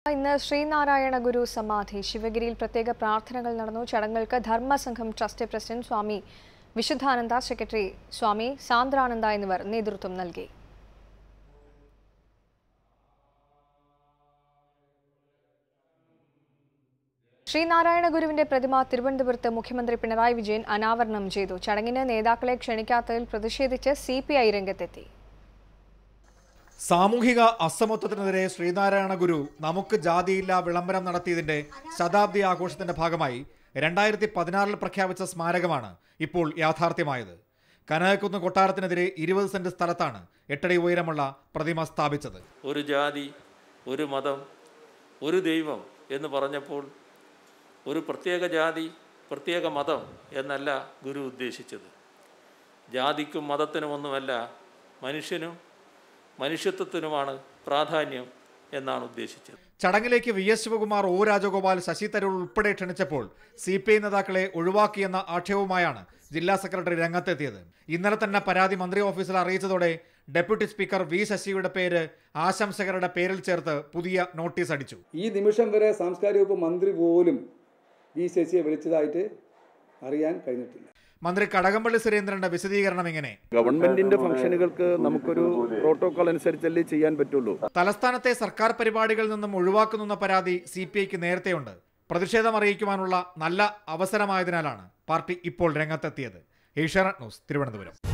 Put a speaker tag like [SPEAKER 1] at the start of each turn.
[SPEAKER 1] ഇന്ന് ശ്രീനാരായണ ഗുരു സമാധി ശിവഗിരിയിൽ പ്രത്യേക പ്രാർത്ഥനകൾ നടന്നു ചടങ്ങുകൾക്ക് Dharmasangham trust president Swami Vishudhananda secretary Swami Sandrananda എന്നിവർ നേതൃത്വം നൽകി ശ്രീനാരായണ ഗുരുവിന്റെ പ്രതിമ തിരുവനന്തപുരത്ത് മുഖ്യമന്ത്രി പിണറായി വിജയൻ അനാവരണം ചെയ്തു ചടങ്ങിന് നേതാക്കളെ ക്ഷണിക്കാത്തതിൽ പ്രതിഷേധിച്ച് സി പി ഐ രംഗത്തെത്തി
[SPEAKER 2] സാമൂഹിക അസമത്വത്തിനെതിരെ ശ്രീനാരായണ ഗുരു നമുക്ക് ജാതിയില്ല വിളംബരം നടത്തിയതിന്റെ ശതാബ്ദി ആഘോഷത്തിന്റെ ഭാഗമായി രണ്ടായിരത്തി പതിനാറിൽ പ്രഖ്യാപിച്ച സ്മാരകമാണ് ഇപ്പോൾ യാഥാർത്ഥ്യമായത് കനകക്കുന്ന് കൊട്ടാരത്തിനെതിരെ ഇരുപത് സെന്റ് സ്ഥലത്താണ് എട്ടടി ഉയരമുള്ള പ്രതിമ സ്ഥാപിച്ചത്
[SPEAKER 3] ഒരു ജാതി ഒരു മതം ഒരു ദൈവം എന്ന് പറഞ്ഞപ്പോൾ ഒരു പ്രത്യേക ജാതി പ്രത്യേക മതം എന്നല്ല ഗുരു ഉദ്ദേശിച്ചത് ജാതിക്കും മതത്തിനുമൊന്നുമല്ല മനുഷ്യനും മനുഷ്യത്വത്തിനുമാണ് പ്രാധാന്യം എന്നാണ് ഉദ്ദേശിച്ചത്
[SPEAKER 2] ചടങ്ങിലേക്ക് V S Sivakumar O Rajagopal Sashi Tharoor ഉൾപ്പെടെ ക്ഷണിച്ചപ്പോൾ സി പി ഐ നേതാക്കളെ ഒഴിവാക്കിയെന്ന ആക്ഷേപവുമായാണ് ജില്ലാ സെക്രട്ടറി രംഗത്തെത്തിയത് ഇന്നലെ തന്നെ പരാതി മന്ത്രി ഓഫീസിൽ അറിയിച്ചതോടെ ഡെപ്യൂട്ടി സ്പീക്കർ വി ശശിയുടെ പേര് ആശംസകരുടെ പേരിൽ ചേർത്ത് പുതിയ നോട്ടീസ് അടിച്ചു
[SPEAKER 4] ഈ നിമിഷം വരെ സാംസ്കാരിക വകുപ്പ് മന്ത്രി പോലും വി ശശിയെ വിളിച്ചതായിട്ട് അറിയാൻ കഴിഞ്ഞിട്ടില്ല
[SPEAKER 2] മന്ത്രി കടകംപള്ളി സുരേന്ദ്രന്റെ വിശദീകരണം ഇങ്ങനെ
[SPEAKER 5] ഗവൺമെന്റിന്റെ ഫംഗ്ഷനുകൾക്ക് നമുക്കൊരു പ്രോട്ടോകോൾ അനുസരിച്ചല്ലേ ചെയ്യാൻ പറ്റുള്ളൂ
[SPEAKER 2] തലസ്ഥാനത്തെ സർക്കാർ പരിപാടികളിൽ നിന്നും ഒഴിവാക്കുന്നെന്ന പരാതി സി പി ഐക്ക് നേരത്തെയുണ്ട് പ്രതിഷേധം അറിയിക്കുവാനുള്ള നല്ല അവസരമായതിനാലാണ് പാർട്ടി ഇപ്പോൾ രംഗത്തെത്തിയത് ഏഷ്യാനെറ്റ് ന്യൂസ് തിരുവനന്തപുരം